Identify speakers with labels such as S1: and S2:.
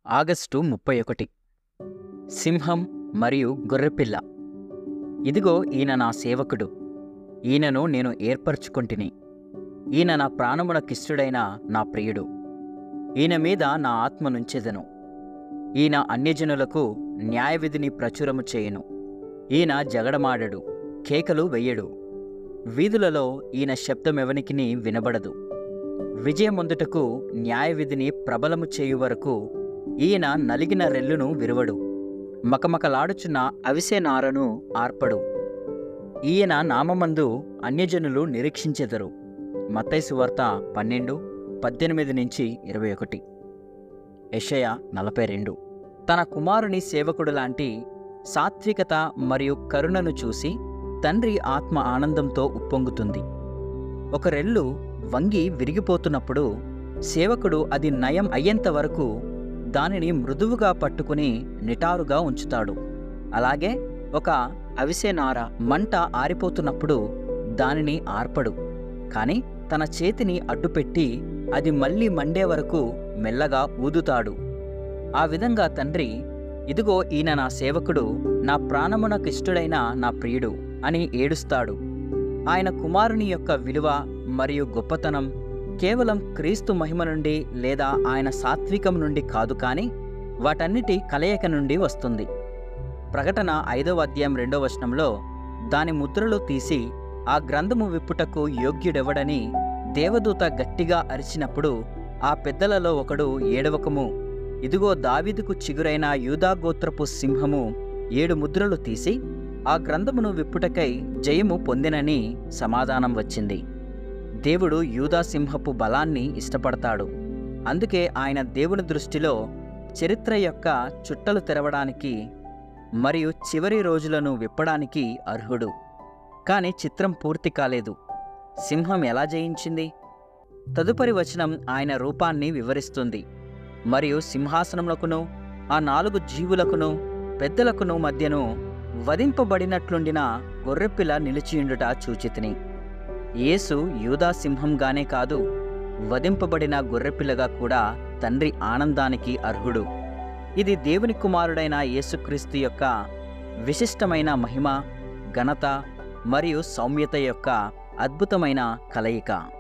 S1: August ముప్పై ఒకటి సింహం మరియు గొర్రెపిల్ల ఇదిగో ఈయన నా సేవకుడు ఈయనను నేను ఏర్పరచుకొంటిని ఈయన నా ప్రాణమునకిష్టుడైన నా ప్రియుడు ఈయన మీద నా ఆత్మ నుంచెదను ఈయన అన్యజనులకు న్యాయవిధిని ప్రచురము చేయును ఈయన జగడమాడడు కేకలు వెయ్యడు వీధులలో ఈయన శబ్దమెవనికిని వినబడదు విజయమొందుటకు న్యాయవిధిని ప్రబలము చేయు వరకు ఈయన నలిగిన రెల్లును విరువడు మకమకలాడుచున్న అవిసె నారను ఆర్పడు ఈయన నామమందు అన్యజనులు నిరీక్షించెదరు మత్తైసు వార్త పన్నెండు పద్దెనిమిది నుంచి ఇరవై ఒకటి యెషయా నలభై రెండు తన కుమారుని సేవకుడు లాంటి సాత్వికత మరియు కరుణను చూసి తండ్రి ఆత్మ ఆనందంతో ఉప్పొంగుతుంది ఒక రెల్లు వంగి విరిగిపోతున్నప్పుడు సేవకుడు అది నయం అయ్యేంత వరకు దానిని మృదువుగా పట్టుకుని నిటారుగా ఉంచుతాడు అలాగే ఒక అవిసె నార మంట ఆరిపోతున్నప్పుడు దానిని ఆర్పడు కాని తన చేతిని అడ్డుపెట్టి అది మళ్ళీ మండే వరకు మెల్లగా ఊదుతాడు ఆ విధంగా తండ్రి ఇదిగో ఈయన నా సేవకుడు నా ప్రాణమునకిష్టుడైన నా ప్రియుడు అని ఏడుస్తాడు ఆయన కుమారుని యొక్క విలువ మరియు గొప్పతనం కేవలం క్రీస్తు మహిమ నుండి లేదా ఆయన సాత్వికం నుండి కాదు కానీ వాటన్నిటి కలయిక నుండి వస్తుంది ప్రకటన ఐదవ అధ్యాయం రెండవ వచనంలో దాని ముద్రలు తీసి ఆ గ్రంథము విప్పుటకు యోగ్యుడెవడని దేవదూత గట్టిగా అరిచినప్పుడు ఆ పెద్దలలో ఒకడు ఏడవకము ఇదిగో దావీదుకు చిగురైన యూదాగోత్రపు సింహము ఏడు ముద్రలు తీసి ఆ గ్రంథమును విప్పుటకై జయము పొందినని సమాధానం వచ్చింది దేవుడు యూదాసింహపు బలాన్ని ఇష్టపడతాడు అందుకే ఆయన దేవుని దృష్టిలో చరిత్ర యొక్క చుట్టలు తెరవడానికి మరియు చివరి రోజులను విప్పడానికి అర్హుడు కానీ చిత్రం పూర్తి కాలేదు సింహం ఎలా జయించింది తదుపరి వచనం ఆయన రూపాన్ని వివరిస్తుంది మరియు సింహాసనములకును ఆ నాలుగు జీవులకును పెద్దలకును మధ్యను వధింపబడినట్లుండిన గొర్రెపిల్ల నిలిచియుండుట చూచితిని యేసు యూదా సింహంగానే కాదు వధింపబడిన గొర్రెపిల్లగా కూడా తండ్రి ఆనందానికి అర్హుడు ఇది దేవుని కుమారుడైన యేసుక్రీస్తు యొక్క విశిష్టమైన మహిమ ఘనత మరియు సౌమ్యత యొక్క అద్భుతమైన కలయిక